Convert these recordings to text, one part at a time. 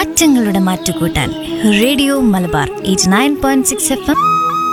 മാറ്റങ്ങളുടെ മാറ്റുകൂട്ടാൻ radio Malabar eight nine point six F M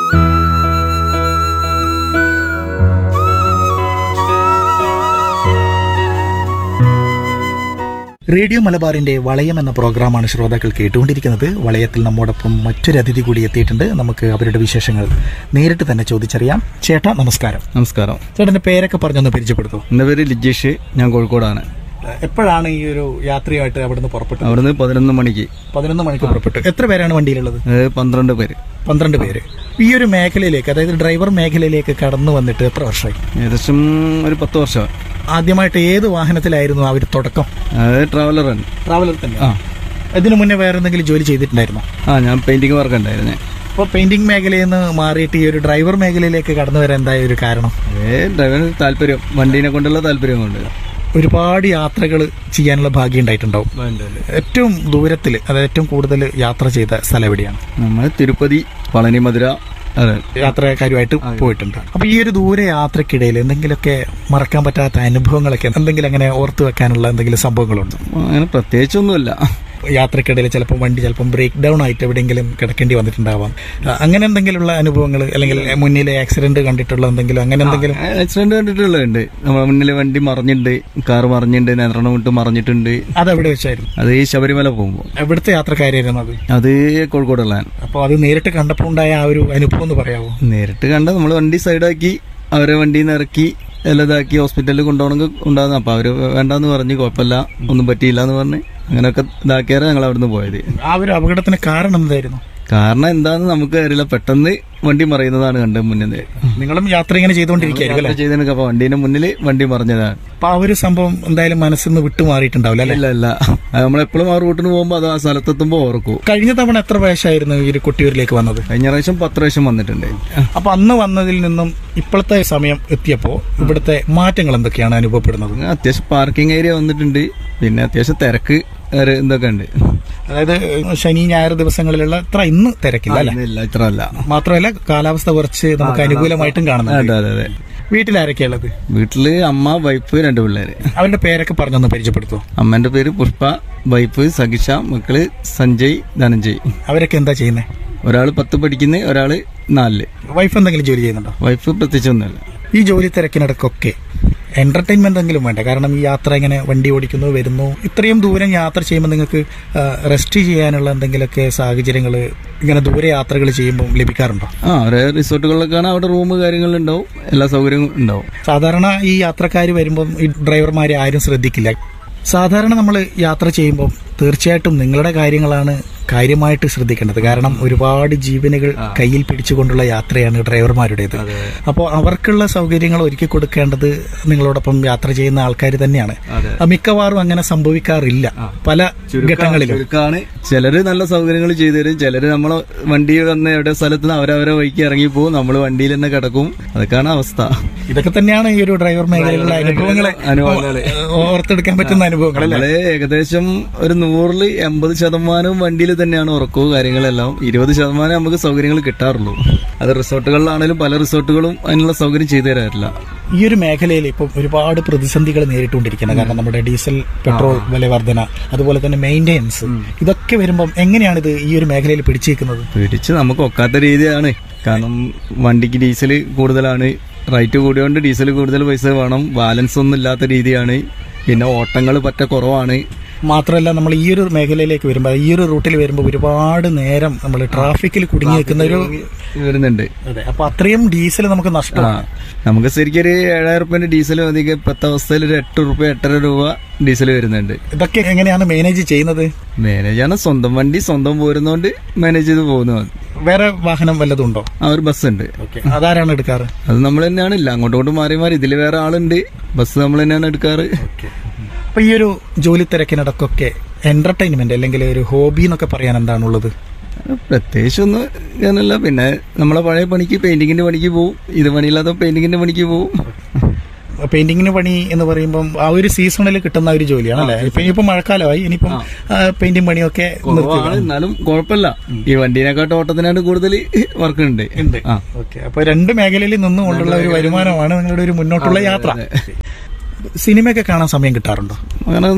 radio മലബാറിന്റെ വളയം എന്ന പ്രോഗ്രാമാണ് ശ്രോതാക്കൾ കേട്ടുകൊണ്ടിരിക്കുന്നത് വളയത്തിൽ നമ്മോടൊപ്പം മറ്റൊരു അതിഥി കൂടി എത്തിയിട്ടുണ്ട് നമുക്ക് അവരുടെ വിശേഷങ്ങൾ നേരിട്ട് തന്നെ ചോദിച്ചറിയാം ചേട്ടാ നമസ്കാരം നമസ്കാരം ചേട്ടന്റെ പേരൊക്കെ പറഞ്ഞൊന്ന് പരിചയപ്പെടുത്തൂ എൻ്റെ പേര് ലിജീഷ് ഞാൻ കോഴിക്കോടാണ് എപ്പോഴാണ് ഈ ഒരു യാത്രയായിട്ട് അവിടുന്ന് പുറപ്പെട്ടത് അവിടുന്ന് പതിനൊന്ന് മണിക്ക് പതിനൊന്ന് മണിക്ക് പുറപ്പെട്ടു എത്ര പേരാണ് വണ്ടിയിലുള്ളത് അത് പന്ത്രണ്ട് പേര് പന്ത്രണ്ട് പേര് ഈ ഒരു മേഖലയിലേക്ക് അതായത് ഡ്രൈവർ മേഖലയിലേക്ക് കടന്നു വന്നിട്ട് എത്ര വർഷമായി ഏകദേശം ഒരു പത്ത് വർഷം ആദ്യമായിട്ട് ഏത് വാഹനത്തിലായിരുന്നു ആ ഒരു തുടക്കം അത് ട്രാവലറാണ് ട്രാവലർ തന്നെ ആ ഇതിനു മുന്നേ വേറെ എന്തെങ്കിലും ജോലി ചെയ്തിട്ടുണ്ടായിരുന്നോ ആ ഞാൻ പെയിന്റിങ് വർക്ക് ഉണ്ടായിരുന്നേ അപ്പോൾ പെയിന്റിംഗ് മേഖലയിൽ നിന്ന് മാറിയിട്ട് ഈ ഒരു ഡ്രൈവർ മേഖലയിലേക്ക് കടന്നു വരാൻ എന്തായ ഒരു കാരണം ഏ ഡ്രൈവറിന് താല്പര്യം വണ്ടീനെ കൊണ്ടുള്ള താല്പര്യം കൊണ്ട് ഒരുപാട് യാത്രകൾ ചെയ്യാനുള്ള ഭാഗ്യം ഉണ്ടായിട്ടുണ്ടാവും ഏറ്റവും ദൂരത്തിൽ അതായത് ഏറ്റവും കൂടുതൽ യാത്ര ചെയ്ത സ്ഥലം എവിടെയാണ് നമ്മൾ തിരുപ്പതി പളനി മധുര അതെ യാത്രക്കാരുമായിട്ട് പോയിട്ടുണ്ട് അപ്പൊ ഈ ഒരു ദൂര യാത്രക്കിടയിൽ എന്തെങ്കിലുമൊക്കെ മറക്കാൻ പറ്റാത്ത അനുഭവങ്ങളൊക്കെ എന്തെങ്കിലും അങ്ങനെ ഓർത്തു വെക്കാനുള്ള എന്തെങ്കിലും സംഭവങ്ങളുണ്ടോ അങ്ങനെ പ്രത്യേകിച്ചൊന്നുമില്ല യാത്രക്കിടയിൽ ചിലപ്പോൾ വണ്ടി ചിലപ്പം ബ്രേക്ക് ഡൗൺ ആയിട്ട് എവിടെയെങ്കിലും കിടക്കേണ്ടി വന്നിട്ടുണ്ടാവാം ആ, അങ്ങനെ എന്തെങ്കിലുമുള്ള അനുഭവങ്ങൾ അല്ലെങ്കിൽ മുന്നിലെ ആക്സിഡന്റ് കണ്ടിട്ടുള്ള എന്തെങ്കിലും അങ്ങനെ എന്തെങ്കിലും ആക്സിഡന്റ് കണ്ടിട്ടുള്ളതുണ്ട് നമ്മളെ മുന്നിൽ വണ്ടി മറിഞ്ഞിട്ടുണ്ട് കാർ മറിഞ്ഞിട്ടുണ്ട് നിയന്ത്രണം വിട്ട് മറിഞ്ഞിട്ടുണ്ട് അതെവിടെ വെച്ചായിരുന്നു അത് ഈ ശബരിമല പോകുമ്പോൾ എവിടുത്തെ യാത്രക്കാരായിരുന്നു അത് അത് കോഴിക്കോടുള്ള അപ്പോൾ അത് നേരിട്ട് കണ്ടപ്പോൾ ഉണ്ടായ ആ ഒരു അനുഭവം എന്ന് പറയാമോ നേരിട്ട് കണ്ട നമ്മൾ വണ്ടി സൈഡാക്കി അവരെ വണ്ടിയിൽ നിന്ന് ഇറക്കി എല്ലാം ഇതാക്കി ഹോസ്പിറ്റലിൽ കൊണ്ടുപോകണമെങ്കിൽ ഉണ്ടാകുന്നു അപ്പൊ അവര് വേണ്ടാന്ന് പറഞ്ഞ് കുഴപ്പമില്ല ഒന്നും പറ്റിയില്ല എന്ന് പറഞ്ഞ് അങ്ങനെയൊക്കെ ഇതാക്കിയാറ് ഞങ്ങൾ അവിടുന്ന് പോയത് ആ ഒരു അപകടത്തിന് കാരണം എന്തായിരുന്നു കാരണം എന്താന്ന് നമുക്ക് അറിയില്ല പെട്ടെന്ന് വണ്ടി മറിയുന്നതാണ് കണ്ടത് മുന്നിൽ നിങ്ങളും യാത്ര ഇങ്ങനെ ചെയ്തുകൊണ്ടിരിക്കുകയായിരിക്കും അല്ലേ ചെയ്തതിനൊക്കെ അപ്പൊ വണ്ടീന്റെ മുന്നിൽ വണ്ടി മറിഞ്ഞതാണ് അപ്പൊ ആ ഒരു സംഭവം എന്തായാലും മനസ്സിൽ നിന്ന് വിട്ടുമാറിയിട്ടുണ്ടാവില്ല അല്ലെ ഇല്ല ഇല്ല നമ്മളെപ്പോഴും ആ റൂട്ടിന് പോകുമ്പോൾ അത് ആ സ്ഥലത്തെത്തുമ്പോൾ ഓർക്കും കഴിഞ്ഞ തവണ എത്ര പ്രാവശ്യമായിരുന്നു ഈ ഒരു കൊട്ടിയൂരിലേക്ക് വന്നത് കഴിഞ്ഞ പ്രാവശ്യം പത്ത് പ്രാവശ്യം വന്നിട്ടുണ്ട് അപ്പൊ അന്ന് വന്നതിൽ നിന്നും ഇപ്പോഴത്തെ സമയം എത്തിയപ്പോ ഇവിടുത്തെ മാറ്റങ്ങൾ എന്തൊക്കെയാണ് അനുഭവപ്പെടുന്നത് അത്യാവശ്യം പാർക്കിംഗ് ഏരിയ വന്നിട്ടുണ്ട് പിന്നെ അത്യാവശ്യം തിരക്ക് ഒരു ഇതൊക്കെ ഉണ്ട് അതായത് ശനി ഞായർ ദിവസങ്ങളിലുള്ള അത്ര ഇന്ന് തിരക്കില്ല അല്ലെ ഇല്ല ഇത്ര അല്ല മാത്രമല്ല കാലാവസ്ഥ കുറച്ച് നമുക്ക് അനുകൂലമായിട്ടും കാണുന്നുണ്ട് അതെ അതെ അതെ വീട്ടിലാരൊക്കെയുള്ളത് വീട്ടില് അമ്മ വൈഫ് രണ്ട് പിള്ളേര് അവരുടെ പേരൊക്കെ പറഞ്ഞൊന്ന് പരിചയപ്പെടുത്തുമോ അമ്മേന്റെ പേര് പുഷ്പ വൈഫ് സഖിഷ മക്കള് സഞ്ജയ് ധനഞ്ജയ് അവരൊക്കെ എന്താ ചെയ്യുന്നത് ഒരാള് പത്ത് പഠിക്കുന്ന ഒരാള് നാലില് വൈഫ് എന്തെങ്കിലും ജോലി ചെയ്യുന്നുണ്ടോ വൈഫ് പ്രത്യേകിച്ചൊന്നുമില്ല ഈ ജോലി തിരക്കിനിടക്കൊക്കെ എന്റർടൈൻമെന്റ് എങ്കിലും വേണ്ട കാരണം ഈ യാത്ര ഇങ്ങനെ വണ്ടി ഓടിക്കുന്നു വരുന്നു ഇത്രയും ദൂരം യാത്ര ചെയ്യുമ്പോൾ നിങ്ങൾക്ക് റെസ്റ്റ് ചെയ്യാനുള്ള എന്തെങ്കിലുമൊക്കെ സാഹചര്യങ്ങൾ ഇങ്ങനെ ദൂരെ യാത്രകൾ ചെയ്യുമ്പോൾ ലഭിക്കാറുണ്ടോ ആ ഒരേ റിസോർട്ടുകളിലൊക്കെയാണ് അവിടെ റൂം കാര്യങ്ങളുണ്ടാവും എല്ലാ സൗകര്യങ്ങളും ഉണ്ടാവും സാധാരണ ഈ യാത്രക്കാർ വരുമ്പം ഈ ഡ്രൈവർമാരെ ആരും ശ്രദ്ധിക്കില്ല സാധാരണ നമ്മൾ യാത്ര ചെയ്യുമ്പോൾ തീർച്ചയായിട്ടും നിങ്ങളുടെ കാര്യങ്ങളാണ് കാര്യമായിട്ട് ശ്രദ്ധിക്കേണ്ടത് കാരണം ഒരുപാട് ജീവനുകൾ കയ്യിൽ പിടിച്ചുകൊണ്ടുള്ള യാത്രയാണ് ഡ്രൈവർമാരുടേത് അപ്പോൾ അവർക്കുള്ള സൗകര്യങ്ങൾ ഒരുക്കി കൊടുക്കേണ്ടത് നിങ്ങളോടൊപ്പം യാത്ര ചെയ്യുന്ന ആൾക്കാർ തന്നെയാണ് അത് മിക്കവാറും അങ്ങനെ സംഭവിക്കാറില്ല പല ഘട്ടങ്ങളിലും ചുരുക്കാണ് ചിലര് നല്ല സൗകര്യങ്ങൾ ചെയ്തു തരും ചിലര് നമ്മളെ വണ്ടി വന്ന് എവിടെ സ്ഥലത്ത് നിന്ന് അവരവരെ വഴിക്ക് ഇറങ്ങി പോകും നമ്മൾ വണ്ടിയിൽ തന്നെ കിടക്കും അതൊക്കെയാണ് അവസ്ഥ ഇതൊക്കെ തന്നെയാണ് ഈ ഒരു ഡ്രൈവർ മേഖലയിലുള്ള അനുഭവങ്ങളെ അനുഭവങ്ങള്. ഓർത്തെടുക്കാൻ പറ്റുന്ന അനുഭവങ്ങൾ അല്ലേ നമ്മള് ഏകദേശം ഒരു നൂറില് എൺപത് ശതമാനവും വണ്ടിയിൽ തന്നെയാണ് ഉറക്കവും കാര്യങ്ങളെല്ലാം ഇരുപത് ശതമാനം നമുക്ക് സൗകര്യങ്ങൾ കിട്ടാറുള്ളൂ അത് റിസോർട്ടുകളിലാണെങ്കിലും പല റിസോർട്ടുകളും അതിനുള്ള സൗകര്യം ചെയ്തു തരാറില്ല ഈ ഒരു മേഖലയിൽ ഇപ്പം ഒരുപാട് പ്രതിസന്ധികൾ നേരിട്ടുകൊണ്ടിരിക്കുന്നത് കാരണം നമ്മുടെ ഡീസൽ പെട്രോൾ വില വർധന അതുപോലെ തന്നെ മെയിൻ്റെനൻസ് ഇതൊക്കെ വരുമ്പം എങ്ങനെയാണ് ഇത് ഈ ഒരു മേഖലയിൽ പിടിച്ചേക്കുന്നത് പിടിച്ച് നമുക്ക് ഒക്കാത്ത രീതിയാണ് കാരണം വണ്ടിക്ക് ഡീസൽ കൂടുതലാണ് റേറ്റ് കൂടിയോണ്ട് ഡീസൽ കൂടുതൽ പൈസ വേണം ബാലൻസ് ഒന്നും ഇല്ലാത്ത രീതിയാണ് പിന്നെ ഓട്ടങ്ങൾ പറ്റ കുറവാണ് മാത്രമല്ല നമ്മൾ ഈ ഒരു മേഖലയിലേക്ക് വരുമ്പോൾ ഈ ഒരു റൂട്ടിൽ വരുമ്പോൾ ഒരുപാട് നേരം നമ്മൾ ട്രാഫിക്കിൽ കുടുങ്ങി നിൽക്കുന്ന ഒരു വരുന്നുണ്ട് അതെ അപ്പൊ അത്രയും ഡീസൽ നമുക്ക് ആ നഷ്ടമാണ് നമുക്ക് ശരിക്കും ഒരു ഏഴായിരം റുപ്യന്റെ ഡീസൽ മതി ഇപ്പത്തെ അവസ്ഥയിൽ ഒരു എട്ട് റുപ്യ എട്ടര രൂപ ഡീസൽ വരുന്നുണ്ട് ഇതൊക്കെ എങ്ങനെയാണ് മാനേജ് ചെയ്യുന്നത് മാനേജ് ആണ് സ്വന്തം വണ്ടി സ്വന്തം പോരുന്നോണ്ട് മാനേജ് ചെയ്ത് പോകുന്നത് വേറെ വാഹനം വല്ലതും ഉണ്ടോ ആ ഒരു ബസ് ഉണ്ട് അതാരാണ് എടുക്കാറ് അത് നമ്മൾ തന്നെയാണ് ഇല്ല അങ്ങോട്ടും ഇങ്ങോട്ടും മാറി മാറി ഇതിൽ വേറെ ആളുണ്ട് ബസ് നമ്മൾ തന്നെയാണ് എടുക്കാറ് അപ്പൊ ഈ ഒരു ജോലി തിരക്കിനിടക്കൊക്കെ എന്റർടൈൻമെന്റ് അല്ലെങ്കിൽ ഒരു ഹോബി എന്നൊക്കെ പറയാൻ എന്താണുള്ളത് പ്രത്യേകിച്ചൊന്നും ഞാനല്ല പിന്നെ നമ്മളെ പഴയ പണിക്ക് പെയിന്റിങ്ങിന്റെ പണിക്ക് പോവും ഇത് പണിയില്ലാത്ത പെയിന്റിങ്ങിന്റെ പണിക്ക് പോവും പെയിന്റിങ്ങിന് പണി എന്ന് പറയുമ്പം ആ ഒരു സീസണിൽ കിട്ടുന്ന ഒരു ജോലിയാണ് അല്ലെ ഇപ്പൊ ഇനിയിപ്പോ മഴക്കാലമായി ഇനിയിപ്പം പെയിന്റിംഗ് പണിയൊക്കെ കുറവാണ് എന്നാലും കുഴപ്പമില്ല ഈ വണ്ടീനെക്കാട്ട് ഓട്ടത്തിനാണ് കൂടുതൽ വർക്ക് ഉണ്ട് ഉണ്ട് ആ ഓക്കെ അപ്പൊ രണ്ട് മേഖലയിൽ നിന്നുകൊണ്ടുള്ള ഒരു വരുമാനമാണ് നിങ്ങളുടെ ഒരു മുന്നോട്ടുള്ള യാത്ര സിനിമയൊക്കെ കാണാൻ സമയം കിട്ടാറുണ്ടോ അങ്ങനെ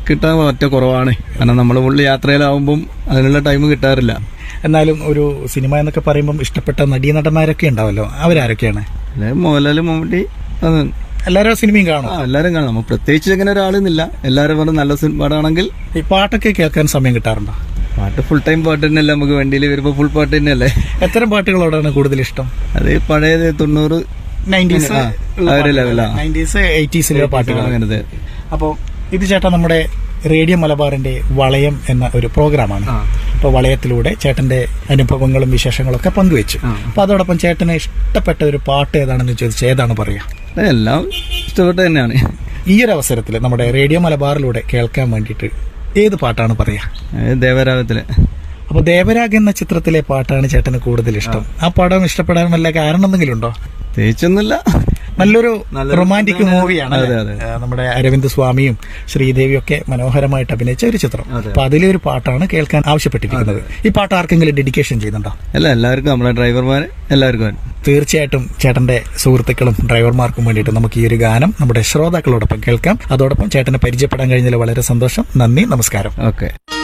കിട്ടാൻ ഒറ്റ കുറവാണ് കാരണം നമ്മൾ ഉള്ളിൽ യാത്രയിലാവുമ്പം അതിനുള്ള ടൈം കിട്ടാറില്ല എന്നാലും ഒരു സിനിമ എന്നൊക്കെ പറയുമ്പോൾ ഇഷ്ടപ്പെട്ട നടീനടന്മാരൊക്കെ ഉണ്ടാവല്ലോ അവരാരൊക്കെയാണ് അല്ലെ മോഹൻലാൽ മമ്മൂട്ടി അത് എല്ലാവരും സിനിമയും കാണും ആ എല്ലാരും കാണാം നമ്മൾ പ്രത്യേകിച്ച് അങ്ങനെ ഒരാളെന്നില്ല എല്ലാരും പറഞ്ഞ നല്ല സിനിമ പാടാണെങ്കിൽ ഈ പാട്ടൊക്കെ കേൾക്കാൻ സമയം കിട്ടാറുണ്ടോ പാട്ട് ഫുൾ ടൈം പാട്ട് തന്നെയല്ലേ നമുക്ക് വണ്ടിയിൽ വരുമ്പോ ഫുൾ പാട്ട് തന്നെയല്ലേ എത്തരം പാട്ടുകളോടാണ് കൂടുതൽ ഇഷ്ടം അത് ഈ പഴയത് തൊണ്ണൂറ് നയൻറ്റീസ് ആ, ആ ഒരു ലെവലാ. നയൻറ്റീസ് എയ്റ്റീസിലെ പാട്ടുകൾ അങ്ങനത്തെ അപ്പോൾ ഇത് ചേട്ടാ നമ്മുടെ റേഡിയോ മലബാറിന്റെ വളയം എന്ന ഒരു പ്രോഗ്രാമാണ് അപ്പോൾ വളയത്തിലൂടെ ചേട്ടന്റെ അനുഭവങ്ങളും വിശേഷങ്ങളും ഒക്കെ പങ്കുവെച്ചു അപ്പൊ അതോടൊപ്പം ചേട്ടന് ഇഷ്ടപ്പെട്ട ഒരു പാട്ട് ഏതാണെന്ന് ചോദിച്ചാൽ ഏതാണ് പറയാ എല്ലാം ഇഷ്ടപ്പെട്ട തന്നെയാണ് ഈ ഒരു അവസരത്തിൽ നമ്മുടെ റേഡിയോ മലബാറിലൂടെ കേൾക്കാൻ വേണ്ടിയിട്ട് ഏത് പാട്ടാണ് പറയാ അത് ദേവരാഗത്തിലെ അപ്പൊ ദേവരാഗ് എന്ന ചിത്രത്തിലെ പാട്ടാണ് ചേട്ടന് കൂടുതൽ ഇഷ്ടം ആ പടം ഇഷ്ടപ്പെടാൻ വല്ല കാരണം എന്തെങ്കിലും ഉണ്ടോ പ്രത്യേകിച്ചൊന്നുമില്ല നല്ലൊരു നല്ലൊരു റൊമാൻറ്റിക് മൂവിയാണ് അതെ, അതെ. നമ്മുടെ അരവിന്ദ് സ്വാമിയും ശ്രീദേവിയും ഒക്കെ മനോഹരമായിട്ട് അഭിനയിച്ച ഒരു ചിത്രം അപ്പൊ അതിലെ ഒരു പാട്ടാണ് കേൾക്കാൻ ആവശ്യപ്പെട്ടിരിക്കുന്നത് ഈ പാട്ട് ആർക്കെങ്കിലും ഡെഡിക്കേഷൻ ചെയ്യുന്നുണ്ടോ അല്ല എല്ലാവർക്കും നമ്മളെ ഡ്രൈവർമാര് എല്ലാവർക്കും വേണം. തീർച്ചയായിട്ടും ചേട്ടന്റെ സുഹൃത്തുക്കളും ഡ്രൈവർമാർക്കും വേണ്ടിയിട്ട് നമുക്ക് ഈ ഒരു ഗാനം നമ്മുടെ ശ്രോതാക്കളോടൊപ്പം കേൾക്കാം അതോടൊപ്പം ചേട്ടനെ പരിചയപ്പെടാൻ കഴിഞ്ഞതിൽ വളരെ സന്തോഷം നന്ദി നമസ്കാരം ഓക്കെ